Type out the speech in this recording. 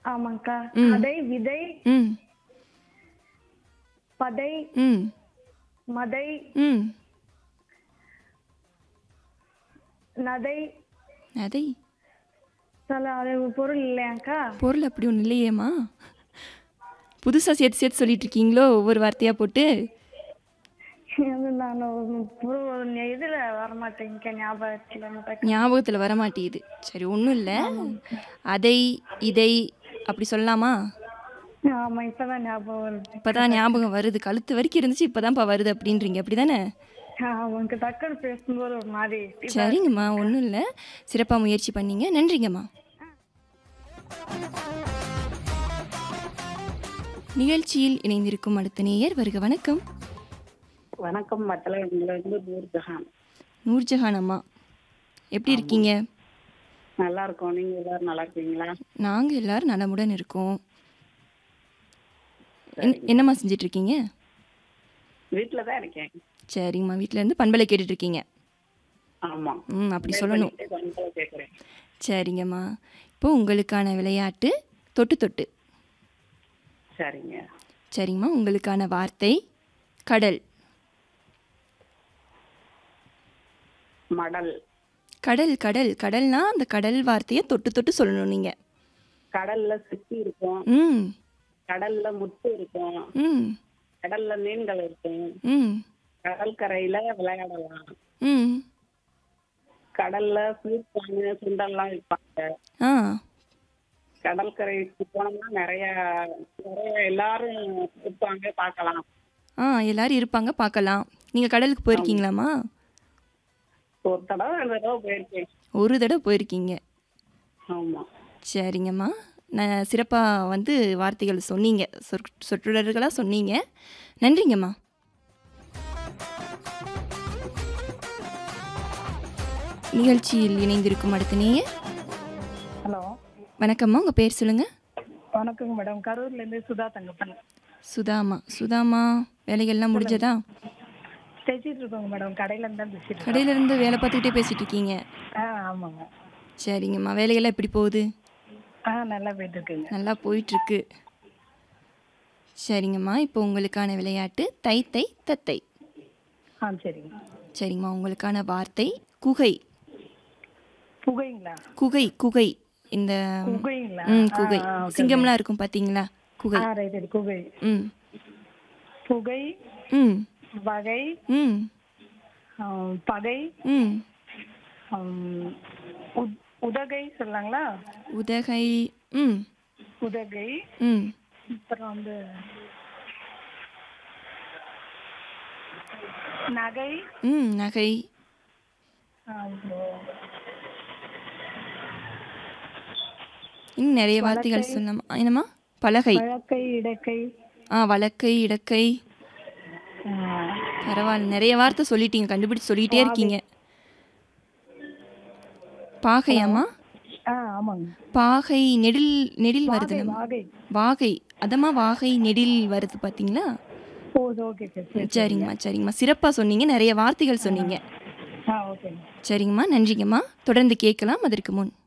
ஆமாங்கக்கா ம். கதை விதை ம் பதை ம் மதை ம் நதை அதை சொல்ல அது பொருள் இல்லையாக்கா பொருள் அப்படி ஒன்றும் இல்லையேம்மா புதுசாக சேர்த்து சேர்த்து சொல்லிட்டு இருக்கீங்களோ ஒவ்வொரு வார்த்தையாக போட்டு அது நான் பொருள் இதுல வரமாட்டேங்க ஞாபகத்துல மட்டும். ஞாபகத்தில் வரமாட்டேங்குது சரி ஒன்றும் இல்லை அதை இதை அப்படி சொல்லலாமா ஆமா இப்பதான் ஞாபகம் வருது இப்போ தான் ஞாபகம் வருது கழுத்து வரைக்கும் இருந்துச்சு இப்போ தான்ப்பா வருது அப்படின்றீங்க அப்படி தானே அவனுக்கு டக்குனு பேசும்போது ஒரு மாதிரி சரிங்கம்மா ஒன்றும் இல்லை சிறப்பாக முயற்சி பண்ணீங்க நன்றிங்கம்மா நிகழ்ச்சியில் இணைந்திருக்கும் அடுத்த நேயர் வருக வணக்கம் வணக்கம் மத்தல இருந்து நூர்ஜஹான் நூர்ஜஹான் அம்மா எப்படி இருக்கீங்க நல்லா இருக்கோம் நீங்க எல்லாரும் நல்லா இருக்கீங்களா நாங்கள் எல்லாரும் நலமுடன் இருக்கோம் என்- என்னம்மா செஞ்சுட்டு இருக்கீங்க வீட்டுல தான் இருக்கேன் சரிங்கம்மா வீட்டில் இருந்து பண்பலை கேட்டுட்டு இருக்கீங்க ஆமா ம் அப்படி சொல்லணும் வந்து கேக்குறேன் சரிங்கம்மா இப்போ உங்களுக்கான விளையாட்டு தொட்டு தொட்டு சரிங்க சரிங்கம்மா உங்களுக்கான வார்த்தை கடல் மடல் கடல் கடல் கடல்னா அந்த கடல் வார்த்தையை தொட்டு தொட்டு சொல்லணும் நீங்கள் கடல்ல சுத்தி இருக்கும் ம் கடல்ல முத்து இருக்கும் ம் கடல்ல மீன்கள் இருக்கும் ம் கடற்கரையில விளையாடலாம் ம் கடல்ல சூப்பாங்க சுண்டல்லாம் விற்பாங்க ஆ கடற்கரைக்கு போனோம்னா நிறைய நிறைய எல்லாரும் விற்பாங்க பார்க்கலாம் ஆ எல்லாரும் இருப்பாங்க பார்க்கலாம் நீங்கள் கடலுக்கு போயிருக்கீங்களாம்மா ஒரு தடவை ரெண்டு தடவை போயிருக்கேன் ஒரு தடவை போயிருக்கீங்க ஆமா சரிங்கம்மா நான் சிறப்பாக வந்து வார்த்தைகள் சொன்னீங்க சொற் சொற்றொடர்களாக சொன்னீங்க நன்றிங்கம்மா நிகழ்ச்சியில் இணைந்திருக்கும் அடுத்த நேயர் ஹலோ வணக்கம்மா உங்கள் பேர் சொல்லுங்கள் வணக்கங்க மேடம் கரூர்ல இருந்து சுதா தங்கப்பன் சுதாமா சுதாமா வேலைகள்லாம் முடிஞ்சதா பேசிட்டு இருக்கோங்க மேடம் கடையில இருந்து தான் பேசிட்டு இருக்கோம் கடையில இருந்து வேலை பார்த்துக்கிட்டே பேசிட்டு இருக்கீங்க ஆ ஆமாங்க சரிங்கம்மா வேலைகள்லாம் எப்படி போகுது ஆ நல்லா போயிட்டு இருக்குங்க நல்லா போயிட்டுருக்கு சரிங்கம்மா இப்போ உங்களுக்கான விளையாட்டு தை தை தத்தை ஆ சரிங்க சரிங்கம்மா உங்களுக்கான வார்த்தை குகை புகைங்களா குகை குகை இந்த குகைங்களா ம் குகை ஆ, ஆ, okay. சிங்கம்லாம் இருக்கும் பார்த்தீங்களா குகை ஆ ரைட் ரைட் குகை ம் புகை ம் வகை ம் ஆம், பகை ம் ஆம், உத்- உதகை சொல்லலாங்களா உதகை ம் உதகை ம் அப்புறம் வந்து நகை ம் நகை அப்புறம் இன்னும் நிறைய வார்த்தைகள் சொன்னோம் என்னம்மா பலகை வழக்கை இடக்கை ஆ வழக்கை இடக்கை ஆ, பரவாயில்ல நிறைய வார்த்தை சொல்லிட்டீங்க கண்டுபிடிச்சு சொல்லிட்டே இருக்கீங்க பாகையாம்மா ஆ ஆமாங்க பாகை நெடில் நெடில் வருது வாகை நம்ம வாகை வாகை அதம்மா வாகை நெடில் வருது பார்த்தீங்களா ஓ ஓகே சரி சரிங்கம்மா சரிங்கம்மா சிறப்பாக சொன்னீங்க நிறைய வார்த்தைகள் சொன்னீங்க ஆ ஓகேங்க சரிங்கம்மா நன்றிங்கம்மா தொடர்ந்து கேட்கலாம் அதற்கு முன்